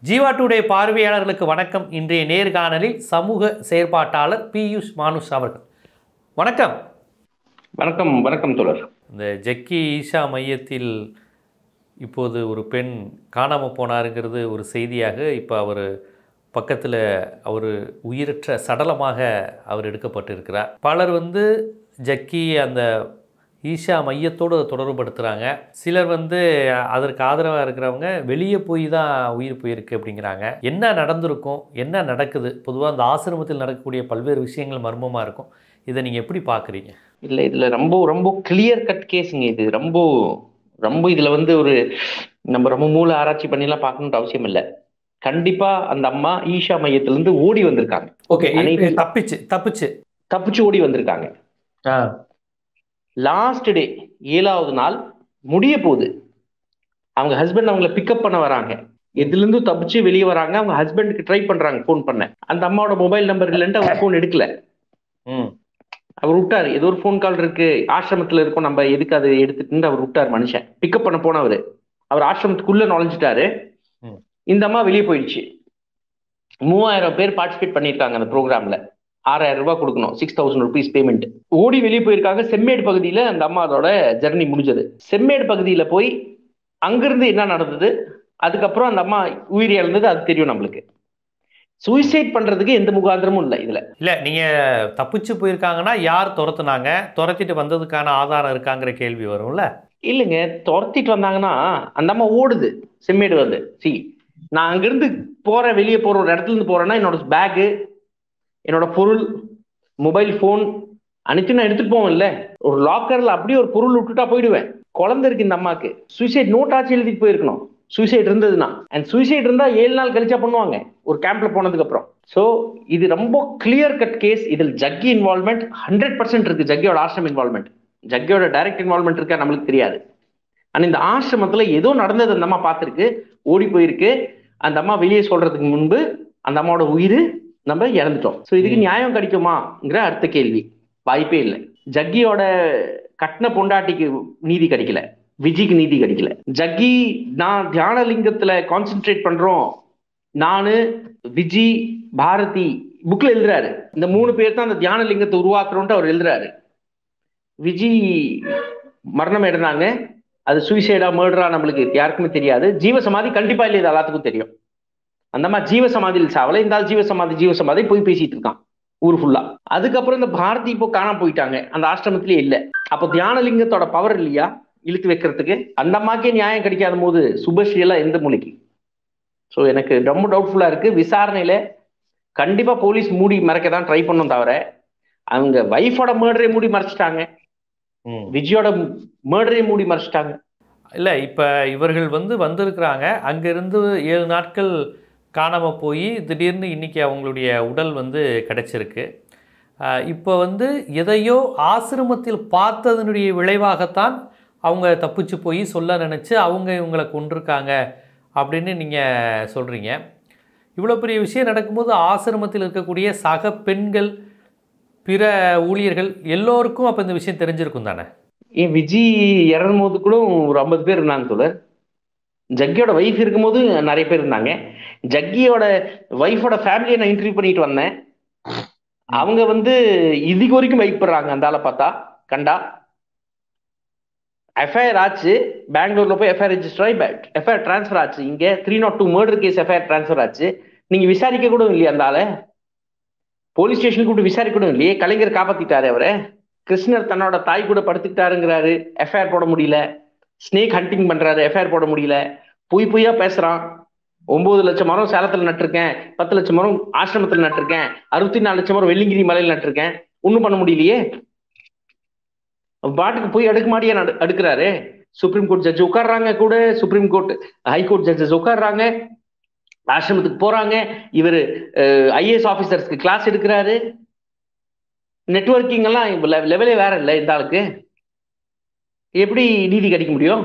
Jeeva today பார்வையாளர்களுக்கு வணக்கம் இன்றைய நேர்காணலில் சமூக செயற்பாட்டாளர் பியூஷ் மானுஷ் அவர்கள் வணக்கம் வணக்கம் வணக்கம் தோழர் இந்த ஜக்கி ஈஷா மையத்தில் இப்போது ஒரு பெண் காணாமல் போனாருங்கிறது ஒரு செய்தியாக இப்போ அவர் பக்கத்தில் அவர் உயிரற்ற சடலமாக அவர் எடுக்கப்பட்டிருக்கிறார் பலர் வந்து ஜக்கி அந்த ஈஷா மையத்தோடு தொடர்புபடுத்துகிறாங்க சிலர் வந்து அதற்கு ஆதரவாக இருக்கிறவங்க வெளியே போய் தான் உயிர் போயிருக்கு அப்படிங்கிறாங்க என்ன நடந்திருக்கும் என்ன நடக்குது பொதுவாக அந்த ஆசிரமத்தில் நடக்கக்கூடிய பல்வேறு விஷயங்கள் மர்மமாக இருக்கும் இதை நீங்கள் எப்படி பார்க்குறீங்க இல்ல இதுல ரொம்ப ரொம்ப கிளியர் கட் கேஸுங்க இது ரொம்ப ரொம்ப இதுல வந்து ஒரு நம்ம ரொம்ப மூளை ஆராய்ச்சி பண்ணிலாம் பார்க்கணுன்ற அவசியம் இல்லை கண்டிப்பா அந்த அம்மா ஈஷா மையத்துல இருந்து ஓடி வந்திருக்காங்க ஓகே அனைத்து- தப்பிச்சு தப்பிச்சு தப்பிச்சு ஓடி வந்திருக்காங்க லாஸ்ட் டே ஏழாவது நாள் முடிய போகுது அவங்க ஹஸ்பண்ட் அவங்கள பிக்கப் பண்ண வராங்க எதுல இருந்து தப்பிச்சு வெளியே வராங்க அவங்க ஹஸ்பண்டுக்கு ட்ரை பண்றாங்க ஃபோன் பண்ண அந்த அம்மாவோட மொபைல் நம்பர் இல்லைன்ட்டு அவர் ஃபோன் எடுக்கல ம் அவர் விட்டாரு ஏதோ ஒரு ஃபோன் கால் இருக்கு ஆசிரமத்துல இருக்கோம் நம்ம எதுக்கு அதை எடுத்துட்டு அவர் விட்டார் மனுஷன் பிக்கப் பண்ண போனவர் அவர் ஆசிரமத்துக்குள்ள நுழைஞ்சிட்டாரு ம். இந்த அம்மா வெளியே போயிடுச்சு மூவாயிரம் பேர் பார்ட்டிசிபேட் பண்ணியிருக்காங்க அந்த ப்ரோக்ராம்ல ஆறாயிரம் ரூபாய் கொடுக்கணும் சிக்ஸ் தௌசண்ட் ருபீஸ் பேமெண்ட் ஓடி வெளியே போயிருக்காங்க செம்மேடு பகுதியில அந்த அம்மாவோட ஜெர்னி முடிஞ்சது செம்மேடு பகுதியில போய் அங்கிருந்து என்ன நடந்தது அதுக்கப்புறம் அந்த அம்மா உயிர் இழந்தது அது தெரியும் நம்மளுக்கு சூசைட் பண்றதுக்கு எந்த முகாந்திரமும் இல்லை இதுல இல்லை நீங்கள் தப்பிச்சு போயிருக்காங்கன்னா யார் துரத்துனாங்க துரத்திட்டு வந்ததுக்கான ஆதாரம் இருக்காங்கிற கேள்வி வரும்ல இல்லைங்க துரத்திட்டு வந்தாங்கன்னா அந்த அம்மா ஓடுது செம்மேடு வந்து சி நான் அங்கிருந்து போறேன் வெளியே போற ஒரு இடத்துல இருந்து போறேன்னா என்னோட பேகு என்னோட பொருள் மொபைல் ஃபோன் அனைத்தும் நான் எடுத்துட்டு போவேன்ல ஒரு லாக்கர்ல அப்படியே ஒரு பொருள் விட்டுட்டா போயிடுவேன் குழந்தை இருக்கு இந்த அம்மாக்கு சூசைட் நோட் ஆச்சு எழுதிட்டு போயிருக்கணும் சூசைட் இருந்ததுன்னா அண்ட் சூசைட் இருந்தா ஏழு நாள் கழிச்சா பண்ணுவாங்க ஒரு கேம்ப்ல போனதுக்கு அப்புறம் ஸோ இது ரொம்ப கிளியர் கட் கேஸ் இதில் ஜக்கி இன்வால்மெண்ட் ஹண்ட்ரட் பர்சன்ட் இருக்கு ஜக்கியோட ஆசிரம் இன்வால்மெண்ட் ஜக்கியோட டைரக்ட் இன்வால்மெண்ட் இருக்கா நம்மளுக்கு தெரியாது ஆனா இந்த ஆசிரமத்துல ஏதோ நடந்தது அந்த அம்மா பார்த்திருக்கு ஓடி போயிருக்கு அந்த அம்மா வெளியே சொல்றதுக்கு முன்பு அந்த அம்மாவோட உயிர் நம்ம இறந்துட்டோம் ஸோ இதுக்கு ம். நியாயம் கிடைக்குமாங்கிற அடுத்த கேள்வி வாய்ப்பே இல்லை ஜக்கியோட கட்டின பொண்டாட்டிக்கு நீதி கிடைக்கல விஜிக்கு நீதி கிடைக்கல ஜக்கி நான் தியானலிங்கத்துல கான்சென்ட்ரேட் பண்றோம் நானு விஜி பாரதி புக்ல எழுதுறாரு இந்த மூணு பேர் தான் அந்த தியானலிங்கத்தை உருவாக்குறோன்ட்டு அவர் எழுதுறாரு விஜி மரணம் அடைந்தாங்க அது சூசைடா மர்டரா நம்மளுக்கு யாருக்குமே தெரியாது ஜீவசமாதி கண்டிப்பா இல்லை இது எல்லாத்துக்கும் தெரியும் அந்த மாதிரி ஜீவசமாதியில் சாவல இந்த ஆள் ஜீவசமாதி ஜீவசமாதி போய் பேசிட்டு இருக்கான் ஊர் ஃபுல்லா அதுக்கப்புறம் இந்த பாரதி இப்போ காணாம போயிட்டாங்க அந்த ஆசிரமத்திலே இல்ல அப்போ தியானலிங்கத்தோட பவர் இல்லையா இழுத்து வைக்கிறதுக்கு அந்த அம்மாக்கே நியாயம் கிடைக்காத போது சுபஸ்ரீ எல்லாம் எந்த மூலைக்கு ஸோ எனக்கு ரொம்ப டவுட்ஃபுல்லா இருக்கு விசாரணையில கண்டிப்பா போலீஸ் மூடி மறைக்க தான் ட்ரை பண்ணும் தவிர அவங்க வைஃபோட மர்டரை மூடி மறைச்சிட்டாங்க ம் விஜயோட மர்டரை மூடி மறைச்சிட்டாங்க இல்லை இப்போ இவர்கள் வந்து வந்திருக்கிறாங்க அங்கேருந்து ஏழு நாட்கள் காணாமல் போய் திடீர்னு இன்றைக்கி அவங்களுடைய உடல் வந்து கிடச்சிருக்கு இப்போ வந்து எதையோ ஆசிரமத்தில் பார்த்ததனுடைய விளைவாகத்தான் அவங்க தப்பிச்சு போய் சொல்ல நினச்சி அவங்க இவங்களை கொண்டிருக்காங்க அப்படின்னு நீங்கள் சொல்கிறீங்க இவ்வளோ பெரிய விஷயம் நடக்கும்போது ஆசிரமத்தில் இருக்கக்கூடிய சக பெண்கள் பிற ஊழியர்கள் எல்லோருக்கும் அப்போ இந்த விஷயம் தெரிஞ்சிருக்கும் தானே ஏன் விஜி இறந்தும் போது கூட ஒரு ஐம்பது பேர் இருந்தாங்க தோழர் ஜக்கியோட ஒய்ஃப் இருக்கும்போது நிறைய பேர் இருந்தாங்க ஜக்கியோட ஒய்ஃபோட ஃபேமிலியை நான் இன்டர்வியூ பண்ணிட்டு வந்தேன் அவங்க வந்து இதுக்கு வரைக்கும் பயப்படுறாங்க அந்த ஆளை பார்த்தா கண்டா எஃப்ஐஆர் ஆச்சு பெங்களூர்ல போய் எஃப்ஐஆர் ரெஜிஸ்டர் ஆகி எஃப்ஐஆர் ட்ரான்ஸ்ஃபர் ஆச்சு இங்க three nought two murder case FIR transfer ஆச்சு நீங்க விசாரிக்க கூட இல்லையா அந்த ஆளை போலீஸ் ஸ்டேஷன் கூப்பிட்டு விசாரிக்க கூட இல்லையே கலைஞர் காப்பாத்திட்டாரு அவரை கிருஷ்ணர் தன்னோட தாய் கூட படுத்துக்கிட்டாருங்கிறாரு எஃப்ஐஆர் போட முடியல ஸ்னேக் ஹண்டிங் பண்றாரு எஃப்ஐஆர் போட முடியல பொய் பொய்யா பேசுறான் ஒன்பது லட்சம் மரம் சேலத்துல நட்டிருக்கேன் பத்து லட்சம் மரம் ஆசிரமத்துல நட்டிருக்கேன் அறுபத்தி நாலு லட்சம் மரம் வெள்ளிங்கிரி மலையில நட்டிருக்கேன் ஒன்றும் பண்ண முடியலையே பாட்டுக்கு போய் அடுக்குமாடியா நடு அடுக்கிறாரு சுப்ரீம் கோர்ட் ஜட்ஜ் உட்கார்றாங்க கூட சுப்ரீம் கோர்ட் ஹைகோர்ட் ஜட்ஜஸ் உட்கார்றாங்க ஆசிரமத்துக்கு போறாங்க இவர் ஐஏஎஸ் ஆபீசர்ஸ்க்கு கிளாஸ் எடுக்கிறாரு நெட்ஒர்க்கிங் எல்லாம் லெவலே வேற இல்லை இந்த ஆளுக்கு எப்படி நீதி கிடைக்க முடியும்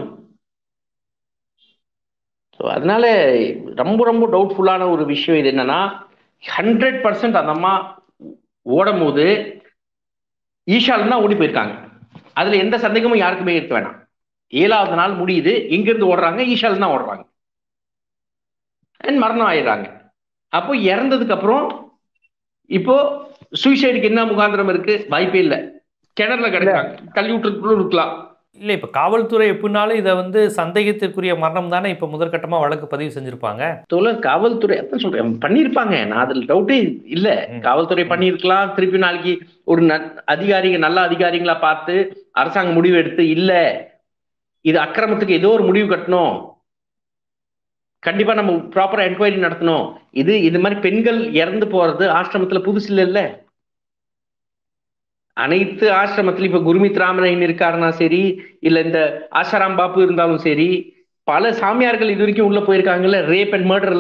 ஸோ அதனால ரொம்ப ரொம்ப டவுட்ஃபுல்லான ஒரு விஷயம் இது என்னன்னா ஹண்ட்ரட் பர்சன்ட் அந்த அம்மா ஓடும் போது ஈஷால தான் ஓடி போயிருக்காங்க அதுல எந்த சந்தேகமும் யாருக்குமே இருக்க வேணாம் ஏழாவது நாள் முடியுது எங்கிருந்து ஓடுறாங்க ஈஷால தான் ஓடுறாங்க அண்ட் மரணம் ஆயிடுறாங்க அப்போ இறந்ததுக்கு அப்புறம் இப்போ சூசைடுக்கு என்ன முகாந்திரம் இருக்கு வாய்ப்பே இல்லை கிணறுல கிடைக்கிறாங்க தள்ளி விட்டுருக்குள்ள இருக்கலாம் இல்லை இப்போ காவல்துறை எப்படினாலும் இதை வந்து சந்தேகத்திற்குரிய மரணம் தானே இப்போ முதற்கட்டமாக வழக்கு பதிவு செஞ்சுருப்பாங்க தோழர் காவல்துறை அதான் சொல்றேன் பண்ணியிருப்பாங்க நான் அதுல டவுட்டே இல்ல ம். காவல்துறை பண்ணியிருக்கலாம் திருப்பி நாளைக்கு ஒரு ந- அதிகாரிங்க நல்ல அதிகாரிங்களா பார்த்து அரசாங்கம் முடிவு எடுத்து இல்ல இது அக்கிரமத்துக்கு ஏதோ ஒரு முடிவு கட்டணும் கண்டிப்பா நம்ம ப்ராப்பரா என்கொயரி நடத்தணும் இது இது மாதிரி பெண்கள் இறந்து போறது ஆசிரமத்துல புதுசு இல்ல இல்ல அனைத்து ஆசிரமத்திலும் இப்ப குருமித் ராமரையன் இருக்காருன்னா சரி இல்ல இந்த ஆசாராம் பாப்பு இருந்தாலும் சரி பல சாமியார்கள் இது வரைக்கும் உள்ள போயிருக்காங்கல்ல ரேப் அண்ட் மர்டர்ல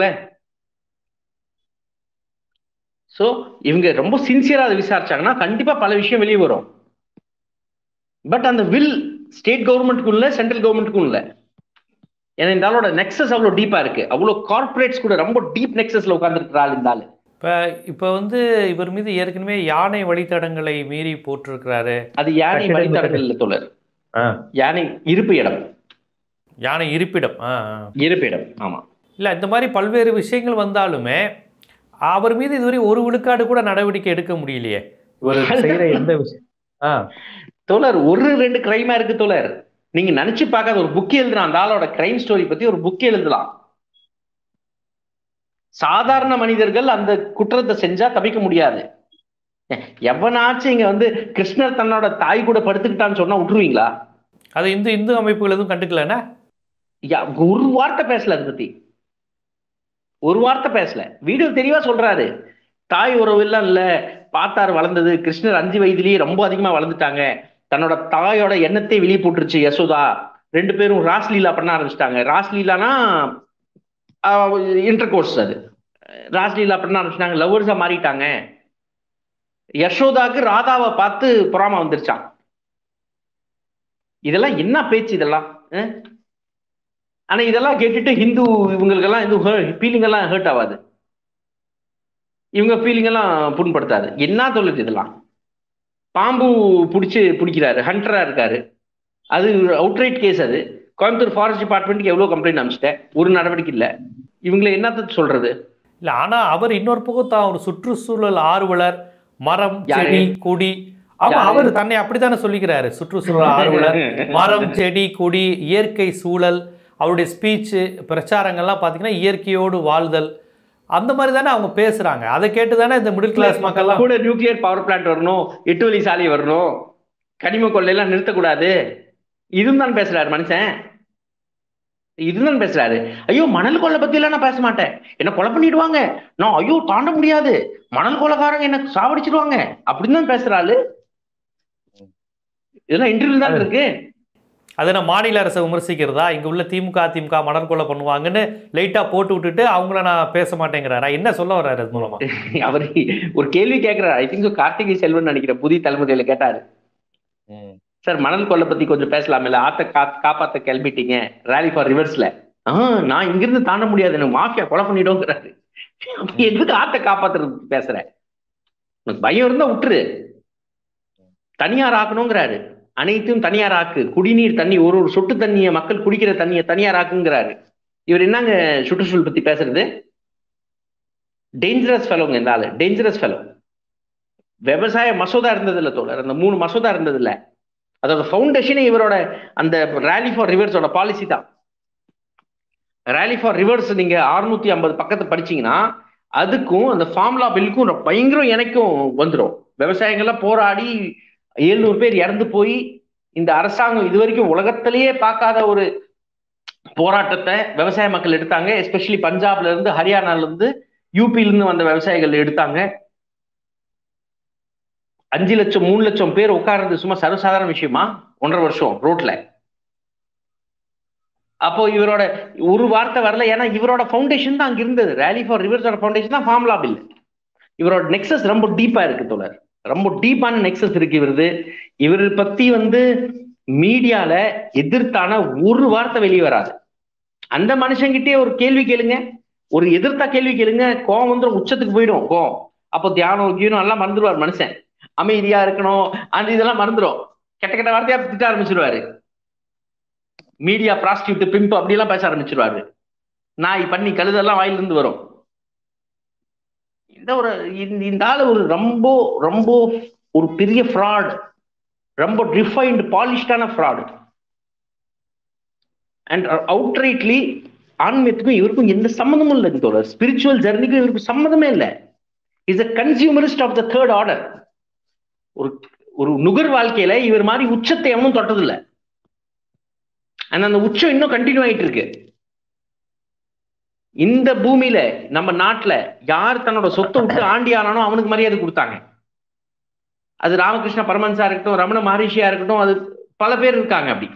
சோ இவங்க ரொம்ப சின்சியரா அதை விசாரிச்சாங்கன்னா கண்டிப்பா பல விஷயம் வெளியே வரும் பட் அந்த வில் ஸ்டேட் கவர்மெண்ட்டுக்கும் இல்ல சென்ட்ரல் கவர்மெண்ட்டுக்கும் இல்ல ஏன்னா இந்த ஆளோட நெக்ஸஸ் அவ்வளவு டீப்பா இருக்கு அவ்வளவு கார்ப்பரேட்ஸ் கூட ரொம்ப டீப் நெக்ஸஸ்ல உட்கார்ந்துருக்கிறாள் இந்த ஆளு இப்போ இப்போ வந்து இவர் மீது ஏற்கனவே யானை வழித்தடங்களை மீறி போட்டிருக்கிறாரு அது யானை கட்டிடம் வழித்தடங்கள் இல்ல தோழர் யானை இருப்பு இடம் யானை இருப்பிடம் ஆ ஆ. இருப்பிடம் ஆமா இல்லை இந்த மாதிரி பல்வேறு விஷயங்கள் வந்தாலுமே அவர் மீது இதுவரை ஒரு விழுக்காடு கூட நடவடிக்கை எடுக்க முடியலையே இவர் செய்கிற எந்த விஷயம் ஆ தோழர் ஒரு ரெண்டு கிரைமா இருக்கு தோழர் நீங்க நினைச்சு பார்க்காத ஒரு புக் எழுதலாம் அந்த ஆளோட கிரைம் ஸ்டோரி பத்தி ஒரு புக் எழுதலாம் சாதாரண மனிதர்கள் அந்த குற்றத்தை செஞ்சா தப்பிக்க முடியாது எ- எவனாச்சும் இங்க வந்து கிருஷ்ணர் தன்னோட தாய் கூட படுத்துக்கிட்டான்னு சொன்னா விட்டுருவீங்களா அது இந்து இந்து அமைப்புகள் எதுவும் கண்டுக்கலன்னா யா- ஒரு வார்த்தை பேசல அதை பத்தி ஒரு வார்த்தை பேசல வீடியோ தெளிவா சொல்றாரு தாய் உறவு எல்லாம் இல்ல பார்த்தாரு வளர்ந்தது கிருஷ்ணர் அஞ்சு வயதுலயே ரொம்ப அதிகமா வளர்ந்துட்டாங்க தன்னோட தாயோட எண்ணத்தை வெளியே போட்டுருச்சு யசோதா ரெண்டு பேரும் ராஸ்லீலா பண்ண ஆரம்பிச்சிட்டாங்க ராஸ்லீலானா இன்டர் கோர்ஸ் அது ராஸ்லீலா பண்ண ஆரம்பிச்சிட்டாங்க லவ்வர்ஸா மாறிட்டாங்க யசோதாக்கு ராதாவை பார்த்து பொறாம வந்துருச்சான் இதெல்லாம் என்ன பேச்சு இதெல்லாம் அஹ்? ஆனா இதெல்லாம் கேட்டுட்டு ஹிந்து இவங்களுக்கெல்லாம் எதுவும் ஃபீலிங் எல்லாம் ஹர்ட் ஆகாது இவங்க ஃபீலிங் எல்லாம் புண்படுத்தாது என்ன சொல்லுது இதெல்லாம் பாம்பு பிடிச்சி பிடிக்கிறாரு ஹண்டரா இருக்காரு அது அவுட்ரைட் கேஸ் அது கோயம்புத்தூர் ஃபாரஸ்ட் டிபார்ட்மெண்ட்டுக்கு எவ்வளவு கம்ப்ளைண்ட் அனுப்பிச்சிட்டேன் ஒரு நடவடிக்கை இல்லை இவங்களை என்னத்த சொல்றது இல்லை ஆனால் அவர் இன்னொரு பக்கம் தான் ஒரு சுற்றுச்சூழல் ஆர்வலர் மரம் யாரு? செடி கொடி ஆமா யாரு? அவர் தன்னை அப்படித்தானே சொல்லிக்கிறாரு சுற்றுச்சூழல் ஆர்வலர் மரம் செடி கொடி இயற்கை சூழல் அவருடைய ஸ்பீச்சு பிரச்சாரங்கள்லாம் பார்த்தீங்கன்னா இயற்கையோடு வாழ்தல் அந்த மாதிரி தானே அவங்க பேசுறாங்க அதை கேட்டு தானே இந்த மிடில் கிளாஸ் மக்கள்லாம் கூட நியூக்ளியர் பவர் பிளான்ட் வரணும் எட்டு வழி சாலை வரணும் கனிம கொள்ளையெல்லாம் நிறுத்தக்கூடாது இதுவும் தான் பேசுறாரு மனுஷன் இதுதான் பேசுறாரு ஐயோ மணல் கொள்ளை பத்தி எல்லாம் நான் பேச மாட்டேன் என்ன கொலை பண்ணிடுவாங்க நான் ஐயோ தாண்ட முடியாது மணல் கொலைக்காரங்க என்ன சாவடிச்சிடுவாங்க அப்படின்னு தான் பேசுறாரு இதெல்லாம் இன்டர்வியூ தான் இருக்கு அதை நான் மாநில அரசை விமர்சிக்கிறதா இங்கே உள்ள திமுக அதிமுக மணல் கொலை பண்ணுவாங்கன்னு லைட்டாக போட்டு விட்டுட்டு அவங்கள நான் பேச மாட்டேங்கிறாரா என்ன சொல்ல வர்றாரு அது மூலமா அவர் ஒரு கேள்வி கேட்கிறாரு ஐ திங்க் கார்த்திகை செல்வன் நினைக்கிறேன் புதிய தலைமுறையில கேட்டாரு சார் மணல் கொள்ளை பத்தி கொஞ்சம் பேசலாம்ல ஆத்த கா காப்பாத்த கிளம்பிட்டீங்க ரேலி ஃபார் ரிவர்ஸ்ல ஆ நான் இங்கிருந்து தாண்ட முடியாது எனக்கு மாஃபியா கொலை பண்ணிடுங்கிறாரு அப்ப எதுக்கு ஆத்த காப்பாத்துறது பேசுறேன் உனக்கு பயம் இருந்தா விட்டுரு தனியார் ஆக்கணுங்கிறாரு அனைத்தையும் தனியார் ஆக்கு குடிநீர் தண்ணி ஒரு ஒரு சொட்டு தண்ணியை மக்கள் குடிக்கிற தண்ணியை தனியார் ஆக்குங்கிறாரு இவர் என்னங்க சுற்றுச்சூழல் பத்தி பேசுறது டேஞ்சரஸ் ஃபெலோங்க இந்த ஆளு டேஞ்சரஸ் ஃபெலோ விவசாய மசோதா இருந்தது இல்ல தோழர் அந்த மூணு மசோதா இருந்தது இல்ல அதோட ஃபவுண்டேஷனே இவரோட அந்த ரேலி ஃபார் ரிவர்ஸோட பாலிசி தான் ரேலி ஃபார் ரிவர்ஸ் நீங்க 650 ஐம்பது பக்கத்தை படிச்சீங்கன்னா அதுக்கும் அந்த ஃபார்முலா பில்லுக்கும் ரொம்ப பயங்கரம் எனக்கும் வந்துடும் விவசாயிகள்லாம் போராடி எழுநூறு பேர் இறந்து போய் இந்த அரசாங்கம் இது வரைக்கும் உலகத்திலேயே பார்க்காத ஒரு போராட்டத்தை விவசாய மக்கள் எடுத்தாங்க எஸ்பெஷலி பஞ்சாப்ல இருந்து ஹரியானால இருந்து யூபில இருந்து வந்த விவசாயிகள் எடுத்தாங்க அஞ்சு லட்சம் மூணு லட்சம் பேர் உட்கார்றது சும்மா சர்வசாதாரண விஷயமா ஒன்றரை வருஷம் ரோட்ல அப்போ இவரோட ஒரு வார்த்தை வரல ஏன்னா இவரோட ஃபவுண்டேஷன் தான் அங்க இருந்தது ரேலி ஃபார் ரிவர்ஸோட ஃபவுண்டேஷன் தான் ஃபார்முலா பில் இவரோட நெக்ஸஸ் ரொம்ப டீப்பா இருக்கு தோழர் ரொம்ப டீப்பான நெக்ஸஸ் இருக்கு இவரது இவர் பத்தி வந்து மீடியால எதிர்த்தான ஒரு வார்த்தை வெளியே வராது அந்த மனுஷங்கிட்டே ஒரு கேள்வி கேளுங்க ஒரு எதிர்த்தா கேள்வி கேளுங்க கோவம் வந்துடும் உச்சத்துக்கு போயிடும் கோவம் அப்போ தியானம் கீனம் எல்லாம் மறந்துடுவார் மனுஷன் அமைதியா இருக்கணும் அந்த இதெல்லாம் மறந்துடும் கெட்ட கெட்ட வார்த்தையா திட்ட ஆரம்பிச்சிருவாரு மீடியா ப்ராஸ்டியூட் பிம்ப் அப்படியெல்லாம் பேச ஆரம்பிச்சிருவாரு நாய் பண்ணி கழுதெல்லாம் வாயிலிருந்து வரும் இந்த ஒரு இந்த இந்த ஆளு ஒரு ரொம்ப ரொம்ப ஒரு பெரிய ஃப்ராட் ரொம்ப ரிஃபைன்டு பாலிஷ்டான ஃப்ராடு அண்ட் அவுட்ரைட்லி ஆன்மீகத்துக்கும் இவருக்கும் எந்த சம்மந்தமும் இல்லைங்க தோழர் ஸ்பிரிச்சுவல் ஜெர்னிக்கும் இவருக்கு சம்மந்தமே இல்லை is a consumerist of the third order ஒரு ஒரு நுகர் வாழ்க்கையில இவர் மாதிரி உச்சத்தை எவனும் தொட்டதில்ல அந்த உச்சம் இன்னும் கண்டினியூ ஆயிட்டு இருக்கு இந்த பூமியில நம்ம நாட்டுல யார் தன்னோட சொத்தை விட்டு ஆண்டி ஆனானோ அவனுக்கு மரியாதை கொடுத்தாங்க அது ராமகிருஷ்ண பரமன்சா இருக்கட்டும் ரமண மகரிஷியா இருக்கட்டும் அது பல பேர் இருக்காங்க அப்படி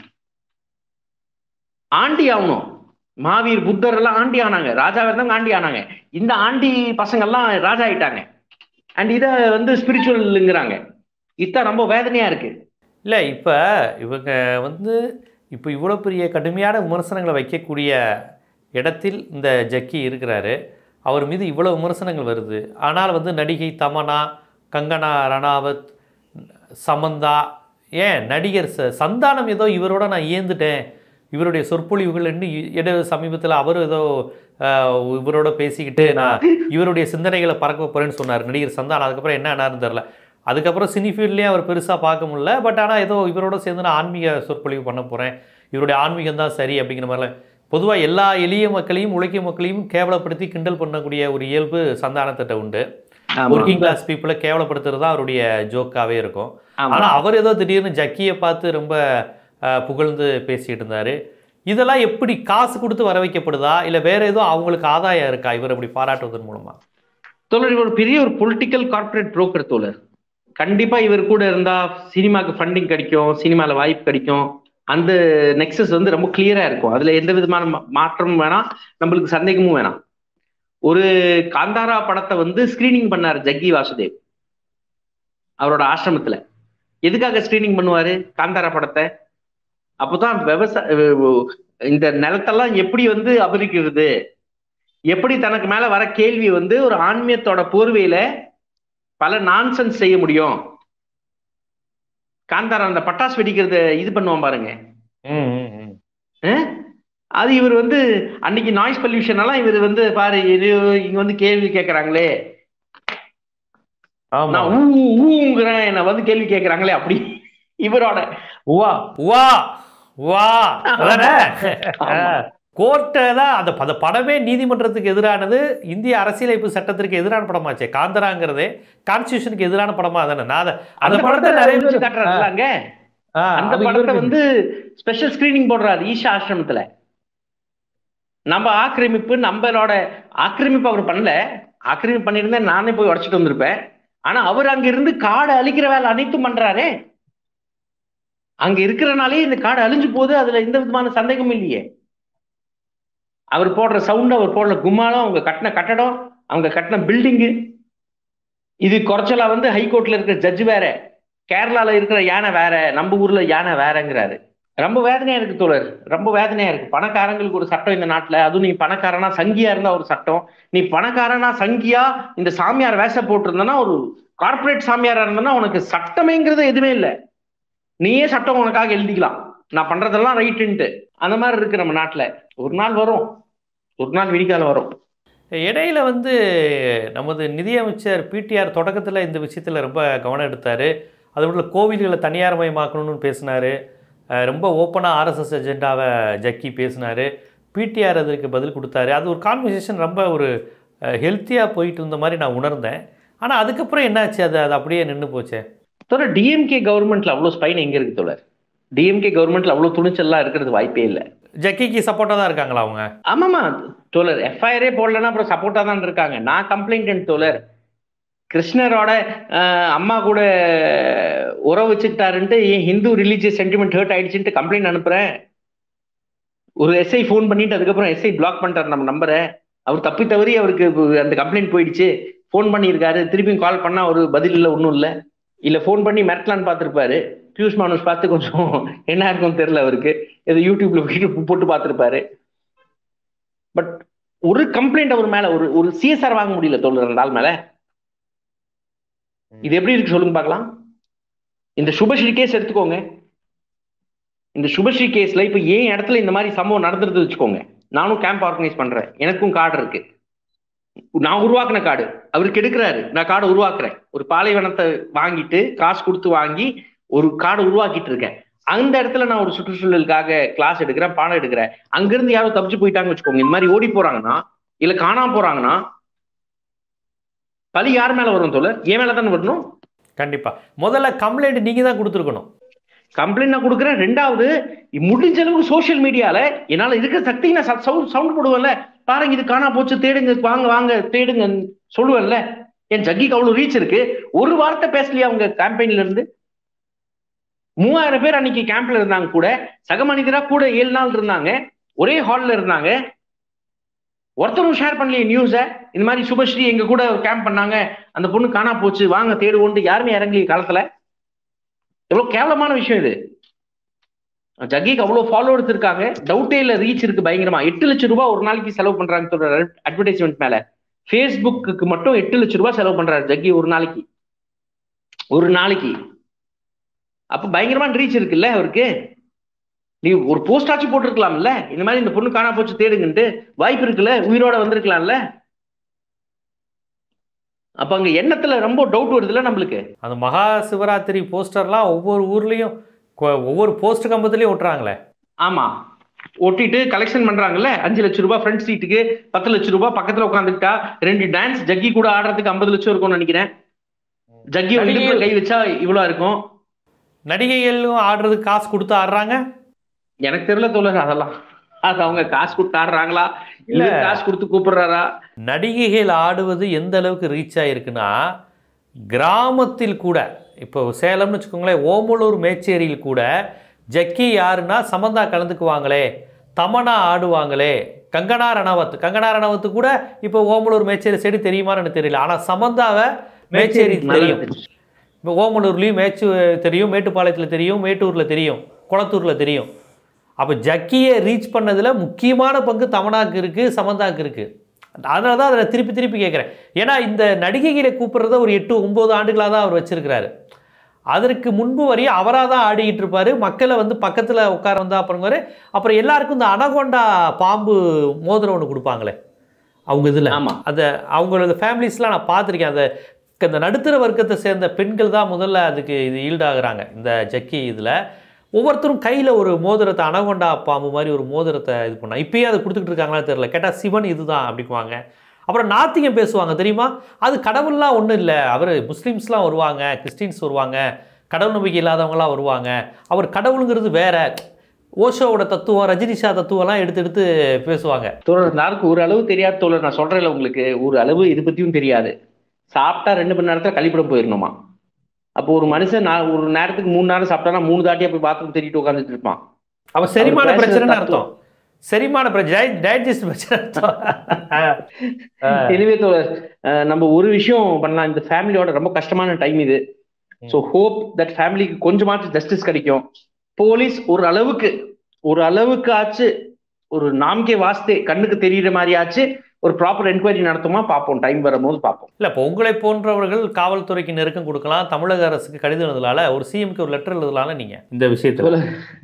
ஆண்டி ஆகணும் மாவீர் புத்தர் எல்லாம் ஆண்டி ஆனாங்க ராஜா இருந்தாங்க ஆண்டி ஆனாங்க இந்த ஆண்டி பசங்க எல்லாம் ராஜா ஆயிட்டாங்க அண்ட் இத வந்து ஸ்பிரிச்சுவல்ங்கிறாங்க இதுதான் ரொம்ப வேதனையா இருக்கு இல்லை இப்போ இவங்க வந்து இப்போ இவ்வளோ பெரிய கடுமையான விமர்சனங்களை வைக்கக்கூடிய இடத்தில் இந்த ஜக்கி இருக்கிறாரு அவர் மீது இவ்வளோ விமர்சனங்கள் வருது ஆனால் வந்து நடிகை தமனா கங்கனா ரணாவத் சமந்தா ஏன் நடிகர் ச சந்தானம் ஏதோ இவரோட நான் ஏந்துட்டேன் இவருடைய சொற்பொழிவுகள் இன்னும் இட சமீபத்தில் அவர் ஏதோ ஆஹ், இவரோட பேசிக்கிட்டு நான் இவருடைய சிந்தனைகளை பறக்க போகிறேன்னு சொன்னார் நடிகர் சந்தானம் அதுக்கப்புறம் என்ன ஆனாருன்னு தெரில அதுக்கப்புறம் சினி ஃபீல்ட்லேயும் அவர் பெருசாக பார்க்க முடியல பட் ஆனால் ஏதோ இவரோட சேர்ந்து நான் ஆன்மீக சொற்பொழிவு பண்ண போகிறேன் இவருடைய ஆன்மீகம் தான் சரி அப்படிங்கிற மாதிரிலாம் பொதுவாக எல்லா எளிய மக்களையும் உழைக்கும் மக்களையும் கேவலப்படுத்தி கிண்டல் பண்ணக்கூடிய ஒரு இயல்பு சந்தானத்திட்ட உண்டு ஒர்க்கிங் கிளாஸ் பீப்புளை கேவலப்படுத்துறது தான் அவருடைய ஜோக்காகவே இருக்கும் ஆமா. ஆனால் அவர் ஏதோ திடீர்னு ஜக்கியை பார்த்து ரொம்ப அஹ், புகழ்ந்து பேசிட்டு இருந்தார் இதெல்லாம் எப்படி காசு கொடுத்து வர வைக்கப்படுதா இல்லை வேற ஏதோ அவங்களுக்கு ஆதாயம் இருக்கா இவர் அப்படி பாராட்டுவதன் மூலமா தோழர் இவர் ஒரு பெரிய ஒரு பொலிட்டிக்கல் கார்ப்பரேட் புரோக்கர் தோழர் கண்டிப்பா இவர் கூட இருந்தா சினிமாக்கு ஃபண்டிங் கிடைக்கும் சினிமால வாய்ப்பு கிடைக்கும் அந்த நெக்ஸஸ் வந்து ரொம்ப கிளியரா இருக்கும் அதுல எந்த விதமான மா- மாற்றமும் வேணாம் நம்மளுக்கு சந்தேகமும் வேணாம் ஒரு காந்தாரா படத்தை வந்து ஸ்கிரீனிங் பண்ணாரு ஜக்கி வாசுதேவ் அவரோட ஆசிரமத்துல எதுக்காக ஸ்கிரீனிங் பண்ணுவாரு காந்தாரா படத்தை அப்போதான் விவசாய இந்த நிலத்தெல்லாம் எப்படி வந்து அபரிக்கிறது எப்படி தனக்கு மேல வர கேள்வி வந்து ஒரு ஆன்மீகத்தோட போர்வையில பல நான்சென்ஸ் செய்ய முடியும் காந்தாரா அந்த பட்டாசு வெடிக்கிறத இது பண்ணுவான் பாருங்க அஹ்? அது இவர் வந்து அன்னைக்கு நாய்ஸ் பொல்யூஷன் எல்லாம் இவர் வந்து பாரு இது இங்க வந்து கேள்வி கேட்கறாங்களே ஆமா நான் ஊ ஊங்கிறேன் என்ன வந்து கேள்வி கேட்கறாங்களே அப்படி இவரோட வா வா வா அதானே ஆமா. கோர்ட்டை தான் அந்த அந்த படமே நீதிமன்றத்துக்கு எதிரானது இந்திய அரசியலமைப்பு சட்டத்திற்கு எதிரான படமாச்சே காந்தராங்கிறதே கான்ஸ்டியூஷனுக்கு எதிரான படமா தானே நான் அதை- அந்த படத்தை நிறைய பேர் காட்டுறாருல்ல அங்க ஆ, அந்த அது படத்தை இவருக்கு- வந்து ஸ்பெஷல் ஸ்கிரீனிங் போடுறாரு ஈஷா ஆசிரமத்துல நம்ம ஆக்கிரமிப்பு நம்மளோட ஆக்கிரமிப்பு அவர் பண்ணல ஆக்கிரமிப்பு பண்ணியிருந்தா நானே போய் உடச்சிட்டு வந்திருப்பேன் ஆனா அவர் அங்க இருந்து காடை அழிக்கிற வேலை அனைத்தும் பண்றாரே அங்க இருக்கிறனாலே இந்த காடு அழிஞ்சு போகுது அதுல எந்த விதமான சந்தேகமும் இல்லையே அவர் போடுற சவுண்ட் அவர் போடுற கும்மாலம் அவங்க கட்டின கட்டடம் அவங்க கட்டின பில்டிங்கு இது குறைச்சலா வந்து ஹைகோர்ட்ல இருக்கிற ஜட்ஜ் வேற கேரளால இருக்கிற யானை வேற நம்ம ஊர்ல யானை வேறங்கிறாரு ரொம்ப வேதனையா இருக்கு தோழர் ரொம்ப வேதனையா இருக்கு பணக்காரங்களுக்கு ஒரு சட்டம் இந்த நாட்டுல அதுவும் நீ பணக்காரனா சங்கியா இருந்தா ஒரு சட்டம் நீ பணக்காரனா சங்கியா இந்த சாமியார் வேஷ போட்டிருந்தனா ஒரு கார்ப்பரேட் சாமியாரா இருந்தனா உனக்கு சட்டமேங்கிறது எதுவுமே இல்லை நீயே சட்டம் உனக்காக எழுதிக்கலாம் நான் பண்றதெல்லாம் ரைட்டுன்ட்டு அந்த மாதிரி இருக்கு நம்ம நாட்டுல ஒரு நாள் வரும் ஒரு நாள் விடிகாலம் வரும் இடையில வந்து நமது நிதியமைச்சர் பிடிஆர் தொடக்கத்தில் இந்த விஷயத்தில் ரொம்ப கவனம் எடுத்தார் அது மட்டும் இல்ல, கோவில்களை தனியார்மயமாக்கணும்னு பேசினார் ரொம்ப ஓப்பனாக ஆர்எஸ்எஸ் எஜெண்டாவை ஜக்கி பேசினார் பிடிஆர் அதற்கு பதில் கொடுத்தாரு அது ஒரு கான்வர்சேஷன் ரொம்ப ஒரு ஹெல்த்தியாக போயிட்டு இருந்த மாதிரி நான் உணர்ந்தேன் ஆனால் அதுக்கப்புறம் என்னாச்சு அது அது அப்படியே நின்று போச்சே தோழர் டிஎம்கே கவர்மெண்ட்ல அவ்வளவு ஸ்பைன் எங்க இருக்கு தோழர் டிஎம்கே கவர்மெண்ட்ல அவ்வளவு துணிச்சல்லாம் இருக்கிறது வாய்ப்பே இல்லை ஜக்கிக்கு சப்போர்ட்டாக தான் இருக்காங்களா அவங்க ஆமாமா தோழர் எஃப்ஐஆரே போடலன்னா அப்புறம் சப்போர்ட்டா தான் இருக்காங்க நான் கம்ப்ளைண்ட் தோழர் கிருஷ்ணரோட ஆஹ், அம்மா கூட உறவு வச்சுக்கிட்டாருன்ட்டு ஏன் ஹிந்து ரிலீஜியஸ் சென்டிமெண்ட் ஹர்ட் ஆயிடுச்சுன்ட்டு கம்ப்ளைண்ட் அனுப்புறேன் ஒரு எஸ்ஐ ஃபோன் பண்ணிட்டு அதுக்கப்புறம் எஸ்ஐ பிளாக் பண்ணிட்டாரு நம்ம நம்பரை அவர் தப்பி தவறி அவருக்கு அந்த கம்ப்ளைண்ட் போயிடுச்சு ஃபோன் பண்ணியிருக்காரு திருப்பியும் கால் பண்ணா ஒரு பதில் இல்லை ஒன்றும் இல்லை இல்லை ஃபோன் பண்ணி மிரட்டலான்னு பார்த்துருப்பாரு பியூஷ் மானுஷ் பார்த்து கொஞ்சம் என்ன இருக்கும்னு தெரியல அவருக்கு ஏதோ யூடியூப்ல போயிட்டு போட்டு பார்த்துருப்பாரு பட் ஒரு கம்ப்ளைண்ட் அவர் மேல ஒரு ஒரு சிஎஸ்ஆர் வாங்க முடியல தோழர் அந்த ஆள் மேல இது எப்படி இருக்கு சொல்லுங்க பார்க்கலாம் இந்த சுபஸ்ரீ கேஸ் எடுத்துக்கோங்க இந்த சுபஸ்ரீ கேஸ்ல இப்ப ஏன் இடத்துல இந்த மாதிரி சம்பவம் நடந்துருது வச்சுக்கோங்க நானும் கேம்ப் ஆர்கனைஸ் பண்றேன் எனக்கும் கார்டு இருக்கு நான் உருவாக்குன காடு அவருக்கு எடுக்கிறாரு நான் காடை உருவாக்குறேன் ஒரு பாலைவனத்தை வாங்கிட்டு காசு கொடுத்து வாங்கி ஒரு காடை உருவாக்கிட்டு இருக்கேன் அந்த இடத்துல நான் ஒரு சுற்றுச்சூழலுக்காக கிளாஸ் எடுக்கிறேன் பாடம் எடுக்கிறேன் அங்கிருந்து யாரும் தப்பிச்சு போயிட்டாங்கன்னு வச்சுக்கோங்க இந்த மாதிரி ஓடி போறாங்கன்னா இல்ல காணாம போறாங்கன்னா பழி யார் மேல வரும் தோல என் மேல தானே வரணும் கண்டிப்பா முதல்ல கம்ப்ளைண்ட் நீங்க தான் கொடுத்துருக்கணும் கம்ப்ளைண்ட் நான் கொடுக்குறேன் ரெண்டாவது முடிஞ்ச அளவுக்கு சோஷியல் மீடியால என்னால இருக்கிற சக்தி நான் சவுண்ட் சவுண்ட் போடுவேன்ல பாருங்க இது காணா போச்சு தேடுங்க வாங்க வாங்க தேடுங்க சொல்லுவேன்ல என் ஜக்கிக்கு அவ்வளவு ரீச் இருக்கு ஒரு வார்த்தை பேசலையா அவங்க கேம்பெயின்ல இருந்து மூவாயிரம் பேர் அன்னைக்கு கேம்ப்ல இருந்தாங்க கூட சக மனிதரா கூட ஏழு நாள் இருந்தாங்க ஒரே ஹால்ல இருந்தாங்க ஒருத்தரும் ஷேர் பண்ணலையே நியூஸ இந்த மாதிரி சுபஸ்ரீ எங்க கூட கேம்ப் பண்ணாங்க அந்த பொண்ணு காணா போச்சு வாங்க தேடுவோன்ட்டு யாருமே இறங்கலையே காலத்துல எவ்வளவு கேவலமான விஷயம் இது ஜக்கிக்கு அவ்வளவு ஃபாலோவர்ஸ் இருக்காங்க டவுட்டே இல்ல ரீச் இருக்கு பயங்கரமா எட்டு லட்சம் ரூபாய் ஒரு நாளைக்கு செலவு பண்றாங்க சொல்ற அட்வர்டைஸ்மெண்ட் மேல ஃபேஸ்புக்கு மட்டும் எட்டு லட்சம் ரூபாய் செலவு பண்றாரு ஜக்கி ஒரு நாளைக்கு ஒரு நாளைக்கு அப்ப பயங்கரமான ரீச் இருக்குல்ல அவருக்கு நீ ஒரு போஸ்ட் ஆச்சு போட்டிருக்கலாம்ல இந்த மாதிரி இந்த பொண்ணு காணா போச்சு தேடுங்கன்ட்டு வாய்ப்பு இருக்குல்ல உயிரோட வந்திருக்கலாம்ல அப்ப அங்க எண்ணத்துல ரொம்ப டவுட் வருதுல்ல நம்மளுக்கு அந்த மகா சிவராத்திரி போஸ்டர்லாம் ஒவ்வொரு ஊர்லேயும் ஒவ்வொரு போஸ்ட் கம்பத்துலேயும் ஒட்டுறாங்களே ஆமா ஒட்டிட்டு கலெக்ஷன் பண்றாங்கல்ல அஞ்சு லட்சம் ரூபாய் ஃப்ரண்ட் சீட்டுக்கு பத்து லட்சம் ரூபாய் பக்கத்துல உட்காந்துக்கிட்டா ரெண்டு டான்ஸ் ஜக்கி கூட ஆடுறதுக்கு ஐம்பது லட்சம் இருக்கும்னு நினைக்கிறேன் ஜக்கி இடுப்புல கை வச்சா இவ்வளவு இருக்கும் நடிகைகளும் ஆடுறதுக்கு காசு கொடுத்து ஆடுறாங்க எனக்கு தெரியல தோழர் அதெல்லாம் அது அவங்க காசு கொடுத்து ஆடுறாங்களா இல்ல காசு கொடுத்து கூப்பிடுறாரா நடிகைகள் ஆடுவது எந்த அளவுக்கு ரீச் ஆயிருக்குன்னா கிராமத்தில் கூட இப்போ சேலம்னு வச்சுக்கோங்களேன் ஓமலூர் மேச்சேரியில் கூட ஜக்கி யாருன்னா சமந்தா கலந்துக்குவாங்களே தமனா ஆடுவாங்களே கங்கனா ரணவத் கங்கனா ரணவத்து கூட இப்போ ஓமலூர் மேச்சேரி சைடு தெரியுமான்னு எனக்கு தெரியல ஆனால் சமந்தாவை மேச்சேரி தெரியும் இப்போ ஓமலூர்லேயும் மேச்சு தெரியும் மேட்டுப்பாளையத்தில் தெரியும் மேட்டூரில் தெரியும் குளத்தூரில் தெரியும் அப்போ ஜக்கியை ரீச் பண்ணதில் முக்கியமான பங்கு தமனாக்கு இருக்குது சமந்தாக்கு இருக்குது அதனால தான் அதில் திருப்பி திருப்பி கேட்குறேன் ஏன்னா இந்த நடிகைகளை கூப்பிட்றத ஒரு எட்டு ஒம்பது ஆண்டுகளாக தான் அவர் வச்சிருக்கிறாரு அதற்கு முன்பு வரையும் அவராக தான் ஆடிக்கிட்டு இருப்பார் மக்களை வந்து பக்கத்தில் உட்கார வந்தா அப்புறங்காரு அப்புறம் எல்லாருக்கும் இந்த அனகொண்டா பாம்பு மோதிரம் ஒன்று கொடுப்பாங்களே அவங்க இதில் ஆமா அதை அவங்களோட ஃபேமிலிஸ்லாம் நான் பார்த்துருக்கேன் அந்த இந்த நடுத்தர வர்க்கத்தை சேர்ந்த பெண்கள் தான் முதல்ல அதுக்கு இது ஈல்டாகிறாங்க இந்த ஜக்கி இதில் ஒவ்வொருத்தரும் கையில் ஒரு மோதிரத்தை அனகொண்டா பாம்பு மாதிரி ஒரு மோதிரத்தை இது பண்ணா இப்பயே அதை கொடுத்துக்கிட்டு இருக்காங்களா தெரியல கேட்டால் சிவன் இதுதான் அப்படிக்குவாங்க அப்புறம் நாத்திகம் பேசுவாங்க தெரியுமா அது கடவுள்லாம் ஒன்றும் இல்லை அவர் முஸ்லீம்ஸ்லாம் வருவாங்க கிறிஸ்டின்ஸ் வருவாங்க கடவுள் நம்பிக்கை இல்லாதவங்களாம் வருவாங்க அவர் கடவுளுங்கிறது வேற ஓஷோவோட தத்துவம் ரஜினிஷா தத்துவம்லாம் எடுத்து எடுத்து பேசுவாங்க தோழர் நாருக்கு ஒரு அளவு தெரியாது தோழர் நான் சொல்றேன்ல உங்களுக்கு ஒரு அளவு இது பத்தியும் தெரியாது சாப்பிட்டா ரெண்டு மணி நேரத்துல கழிப்பிடம் போயிடணுமா அப்போ ஒரு மனுஷன் நான் ஒரு நேரத்துக்கு மூணு நேரம் சாப்பிட்டானா மூணு தாட்டியா போய் பாத்ரூம் தேடிட்டு உட்காந்துட்டு இருப்பான் அப்ப செரிமான அவர் பேசுறது பிரச்சனைன்னு தத்துவம். அர்த்தம் செரிமான பிரச்சனை டைஜஸ்ட் பிரச்சனை அர்த்தம் எனவே தோழர் அஹ் நம்ம ஒரு விஷயம் பண்ணலாம் இந்த ஃபேமிலியோட ரொம்ப கஷ்டமான டைம் இது ஸோ ஹோப் தட் ஃபேமிலிக்கு கொஞ்சமாச்சும் ஜஸ்டிஸ் கிடைக்கும் போலீஸ் ஒரு அளவுக்கு ஒரு அளவுக்கு ஆச்சு ஒரு நாம்கே வாஸ்தே கண்ணுக்கு தெரியுற மாதிரி ஆச்சு ஒரு ப்ராப்பர் என்கொயரி நடத்துமா பார்ப்போம் டைம் வரும்போது பார்ப்போம் இல்ல இப்போ உங்களை போன்றவர்கள் காவல்துறைக்கு நெருக்கம் கொடுக்கலாம் தமிழக அரசுக்கு கடிதம் எழுதலால ஒரு சிஎம்க்கு ஒரு லெட்டர் எழுதலாம்ல நீங்க இந்த விஷயத்துல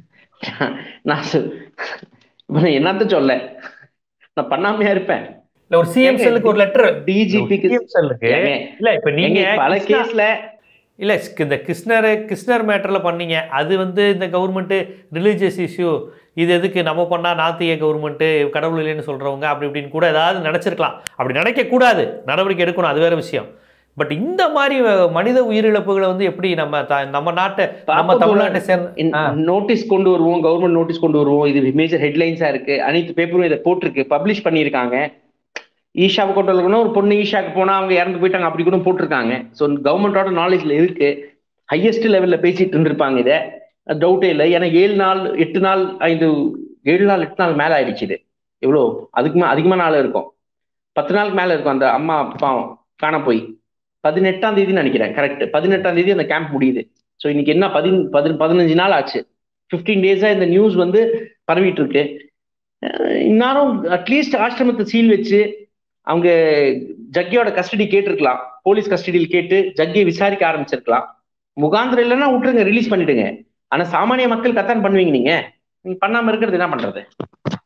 நான் சொல்- இப்ப நான் என்னத்த சொல்ல நான் பண்ணாமையா இருப்பேன் இல்ல ஒரு சிஎம் செல்லுக்கு ஒரு லெட்டர் டிஜிபிக்கு சிஎம் செல்லுக்கு இல்ல இப்ப நீங்க பல கிருஷ்ணா- கேஸ்ல இல்ல இந்த கிருஷ்ணர் கிருஷ்ணர் மேட்டர்ல பண்ணீங்க அது வந்து இந்த கவர்மெண்ட் ரிலீஜியஸ் இஷ்யூ இது எதுக்கு நம்ம பண்ணா நாத்திய கவர்மெண்ட் கடவுள் இல்லைன்னு சொல்றவங்க அப்படி இப்படின்னு கூட ஏதாவது நினைச்சிருக்கலாம் அப்படி நினைக்க கூடாது நடவடிக்கை எடுக்கணும் அது வேற விஷயம் பட் இந்த மாதிரி அஹ், மனித உயிரிழப்புகளை வந்து எப்படி நம்ம த- நம்ம நாட்டை நம்ம பாப்போம் தமிழ்நாட்டை சேர்ந்த ஆ. நோட்டீஸ் கொண்டு வருவோம் கவர்மெண்ட் நோட்டீஸ் கொண்டு வருவோம் இது மேஜர் ஹெட்லைன்ஸா இருக்கு அனைத்து பேப்பரும் இதை போட்டிருக்கு பப்ளிஷ் பண்ணியிருக்காங்க ஈஷாவை கொண்டு வரணும்னா ஒரு பொண்ணு ஈஷாக்கு போனா அவங்க இறந்து போயிட்டாங்க அப்படி கூட போட்டிருக்காங்க ஸோ கவர்மெண்டோட நாலேஜ்ல இருக்கு ஹையஸ்ட் லெவல்ல பேசிட்டு இருந்திருப்பாங்க இதை டவுட்டே இல்லை ஏன்னா ஏழு நாள் எட்டு நாள் ஐந்து ஏழு நாள் எட்டு நாள் மேல ஆயிடுச்சு இது எவ்வளோ அதுக்கு மே- அதிகமான நாள் இருக்கும் பத்து நாளுக்கு மேல இருக்கும் அந்த அம்மா பாவம் காண போய் பதினெட்டாம் தேதி நினைக்கிறேன் கரெக்ட் பதினெட்டாம் தேதி அந்த கேம்ப் முடியுது ஸோ இன்னைக்கு என்ன பதின் பதி பதினஞ்சு நாள் ஆச்சு ஃபிஃப்டீன் டேஸா இந்த நியூஸ் வந்து பரவிட்டு இருக்கு அஹ் இந்நேரம் அட்லீஸ்ட் ஆசிரமத்தை சீல் வச்சு அவங்க ஜக்கியோட கஸ்டடி கேட்டிருக்கலாம் போலீஸ் கஸ்டடியில் கேட்டு ஜக்கியை விசாரிக்க ஆரம்பிச்சிருக்கலாம் முகாந்திரம் இல்லைன்னா விட்டுருங்க ரிலீஸ் பண்ணிடுங்க ஆனா சாமானிய மக்கள் கத்தான் பண்ணுவீங்க நீங்க நீங்க பண்ணாம இருக்கிறது என்ன பண்றது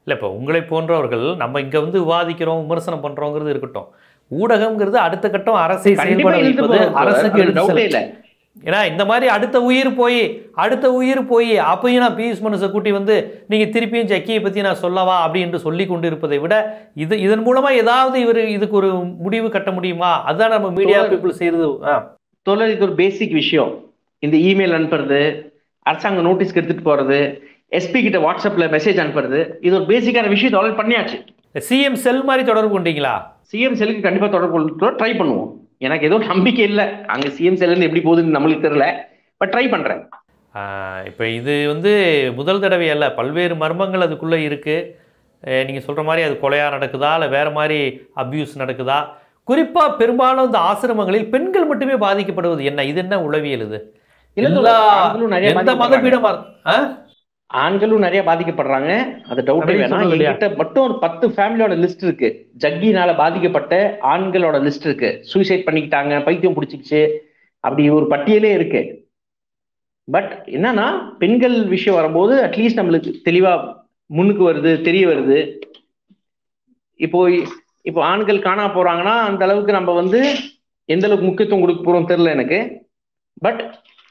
இல்லை இப்போ உங்களை போன்றவர்கள் நம்ம இங்கே வந்து விவாதிக்கிறோம் விமர்சனம் பண்ணுறோங்கிறது இருக்கட்டும் ஊடகம்ங்கிறது அடுத்த கட்டம் அரசை செயல்பட கண்டிப்பா இழுத்து வைப்பது போகும். அரசுக்கு அதுல எடுத்து டவுட்டே செல்ல- இல்ல ஏன்னா இந்த மாதிரி அடுத்த உயிர் போய் அடுத்த உயிர் போய் அப்பயும் நான் பியூஷ் மனுஷை கூட்டி வந்து நீங்கள் திருப்பியும் ஜக்கியை பற்றி நான் சொல்லவா அப்படின்னு சொல்லி கொண்டு இருப்பதை விட இது இதன் மூலமாக ஏதாவது இவர் இதுக்கு ஒரு முடிவு கட்ட முடியுமா அதுதான் நம்ம மீடியா தோழர். பீப்புள் செய்கிறது ஆ தோழர் இது ஒரு பேசிக் விஷயம் இந்த இமெயில் அனுப்புறது அரசாங்க நோட்டீஸ்க்கு எடுத்துட்டு போறது எஸ்பி கிட்ட வாட்ஸ்அப்ல மெசேஜ் அனுப்புறது இது ஒரு பேசிக்கான விஷயம் ஆல்ரெடி பண்ணியாச்சு சிஎம் செல் மாதிரி தொடர்பு கொண்டீங்களா சிஎம் செல்லுக்கு கண்டிப்பா தொடர்பு கொள்ள ட்ரை பண்ணுவோம் எனக்கு ஏதோ நம்பிக்கை இல்லை அங்க சிஎம் செல்லுன்னு எப்படி போகுதுன்னு நம்மளுக்கு தெரியல பட் ட்ரை பண்றேன் இப்போ இது வந்து முதல் தடவை அல்ல பல்வேறு மர்மங்கள் அதுக்குள்ளே இருக்குது நீங்கள் சொல்கிற மாதிரி அது கொலையாக நடக்குதா இல்லை வேறு மாதிரி அப்யூஸ் நடக்குதா குறிப்பாக பெரும்பாலும் இந்த ஆசிரமங்களில் பெண்கள் மட்டுமே பாதிக்கப்படுவது என்ன இது என்ன உளவியல் இது இல்ல எல்லா தோழர், ஆண்களும் நிறைய எந்த பாதிக்கப்படுறாங்க. மதப்பீடமா ஆ ஆண்களும் நிறைய பாதிக்கப்படுறாங்க அது டவுட்டே அப்படின்னு வேணாம் சொல்லணும் இல்லையா? என்கிட்ட மட்டும் ஒரு பத்து ஃபேமிலியோட லிஸ்ட் இருக்கு ஜக்கினால பாதிக்கப்பட்ட ஆண்களோட லிஸ்ட் இருக்கு சூசைட் பண்ணிக்கிட்டாங்க பைத்தியம் பிடிச்சிக்கிச்சு அப்படி ஒரு பட்டியலே இருக்கு பட் என்னன்னா பெண்கள் விஷயம் வரும்போது அட்லீஸ்ட் நம்மளுக்கு தெளிவா முன்னுக்கு வருது தெரிய வருது இப்போ இப்போ ஆண்கள் காணா போறாங்கன்னா அந்த அளவுக்கு நம்ம வந்து எந்த அளவுக்கு முக்கியத்துவம் கொடுக்க போறோம் தெரியல எனக்கு பட்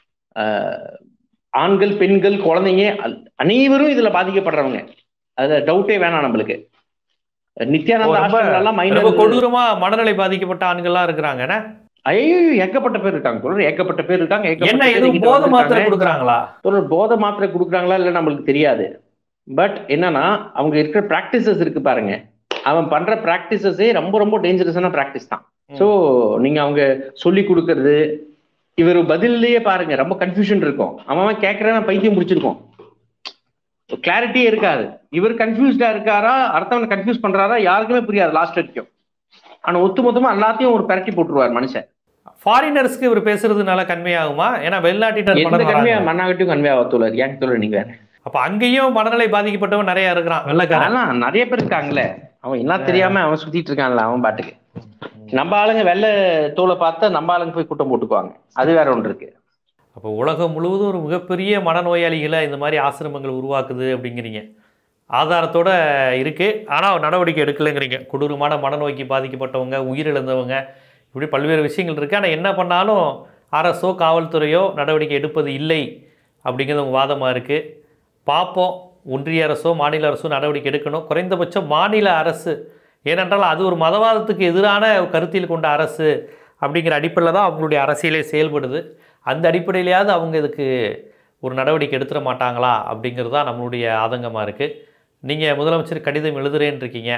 ஆண்கள் பெண்கள் குழந்தைங்க அ- அனைவரும் இதுல பாதிக்கப்படுறவங்க அதுல டவுட்டே வேணாம் நம்மளுக்கு நித்யானந்த ரொம்ப- ஆசிரமங்கள் எல்லாம் ரொம்ப மைனர் கொடூரமா மனநிலை பாதிக்கப்பட்ட ஆண்கள்லாம் இருக்கிறாங்க என்ன? ஐயோ ஏகப்பட்ட பேர் இருக்காங்க தொடர் ஏகப்பட்ட பேர் இருக்காங்க ஏகப்பட்ட என்ன பேர் எதுவும் என்கிட்ட போதை மாத்திரை வந்திருக்காங்க. கொடுக்குறாங்களா தொடர் போதை மாத்திரை கொடுக்குறாங்களா இல்லை நம்மளுக்கு தெரியாது பட் என்னன்னா அவங்க இருக்கிற ப்ராக்டிசஸ் இருக்கு பாருங்க அவன் பண்ற ப்ராக்டிசஸே ரொம்ப ரொம்ப டேஞ்சரஸான ப்ராக்டிஸ் தான் ஸோ நீங்க அவங்க சொல்லி கொடுக்கறது இவர் பதில்லையே பாருங்க ரொம்ப கன்ஃபியூஷன் இருக்கும் அவன் அவன் கேட்கறவன் பைத்தியம் முடிச்சிருக்கோம் கிளாரிட்டியே இருக்காது இவர் கன்ஃபியூஸ்டா இருக்காரா அடுத்தவன் கன்ஃபியூஸ் பண்றாரா யாருக்குமே புரியாது லாஸ்ட் வரைக்கும் ஆனா ஒத்து மொத்தமா எல்லாத்தையும் ஒரு பரட்டி போட்டுருவார் மனுஷன் ஃபாரினர்ஸ்க்கு இவர் பேசுறது நல்லா கன்மையாகுமா ஏன்னா வெளிநாட்டினர் எந்த படம் கன்மையா வராங்க. மண்ணாகட்டும் கன்மையா தோழர் ஏன் தோழர் நீங்க வேற அப்ப அங்கேயும் மனநிலை பாதிக்கப்பட்டவன் நிறைய இருக்கிறான் வெள்ளக்காரன் அதெல்லாம் நிறைய பேர் இருக்காங்களே அவன் என்ன தெரியாம அவன் சுத்திட்டு இருக்கான்ல அவன் பாட்டுக்கு நம்ம ஆளுங்க வெள்ளை தோலை பார்த்தா நம்ம ஆளுங்க போய் கூட்டம் போட்டுக்குவாங்க அது வேற ஒன்று இருக்கு அப்போ உலகம் முழுவதும் ஒரு மிகப்பெரிய மனநோயாளிகளை இந்த மாதிரி ஆசிரமங்கள் உருவாக்குது அப்படிங்கிறீங்க ஆதாரத்தோட இருக்குது ஆனால் நடவடிக்கை எடுக்கலைங்கிறீங்க கொடூரமான மனநோய்க்கு பாதிக்கப்பட்டவங்க உயிரிழந்தவங்க இப்படி பல்வேறு விஷயங்கள் இருக்குது ஆனால் என்ன பண்ணாலும் அரசோ காவல்துறையோ நடவடிக்கை எடுப்பது இல்லை அப்படிங்கிறது உங்கள் வாதமாக இருக்குது பார்ப்போம் ஒன்றிய அரசோ மாநில அரசோ நடவடிக்கை எடுக்கணும் குறைந்தபட்சம் மாநில அரசு ஏனென்றால் அது ஒரு மதவாதத்துக்கு எதிரான கருத்தில் கொண்ட அரசு அப்படிங்கிற அடிப்படையில் தான் அவங்களுடைய அரசியலே செயல்படுது அந்த அடிப்படையிலையாவது அவங்க இதுக்கு ஒரு நடவடிக்கை எடுத்துட மாட்டாங்களா அப்படிங்கிறது தான் நம்மளுடைய ஆதங்கமாக இருக்குது நீங்கள் முதலமைச்சர் கடிதம் எழுதுறேன்னு இருக்கீங்க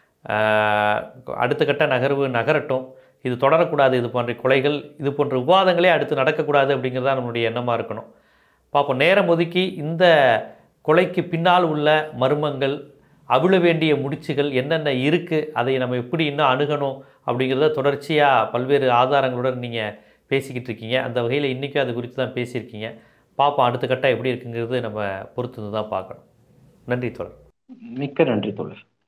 ஆஹ் அடுத்த கட்ட நகர்வு நகரட்டும் இது தொடரக்கூடாது இது போன்ற கொலைகள் இது போன்ற விவாதங்களே அடுத்து நடக்கக்கூடாது அப்படிங்கிறது தான் நம்மளுடைய எண்ணமாக இருக்கணும் பார்ப்போம் நேரம் ஒதுக்கி இந்த கொலைக்கு பின்னால் உள்ள மர்மங்கள் அவிழ வேண்டிய முடிச்சுகள் என்னென்ன இருக்குது அதை நம்ம எப்படி இன்னும் அணுகணும் அப்படிங்கிறத தொடர்ச்சியாக பல்வேறு ஆதாரங்களுடன் நீங்கள் பேசிக்கிட்டு இருக்கீங்க அந்த வகையில் இன்றைக்கும் அது குறித்து தான் பேசியிருக்கீங்க பார்ப்போம் அடுத்த கட்டம் எப்படி இருக்குங்கிறது நம்ம பொறுத்து தான் பார்க்கணும் நன்றி தொடர் மிக்க நன்றி தோழர்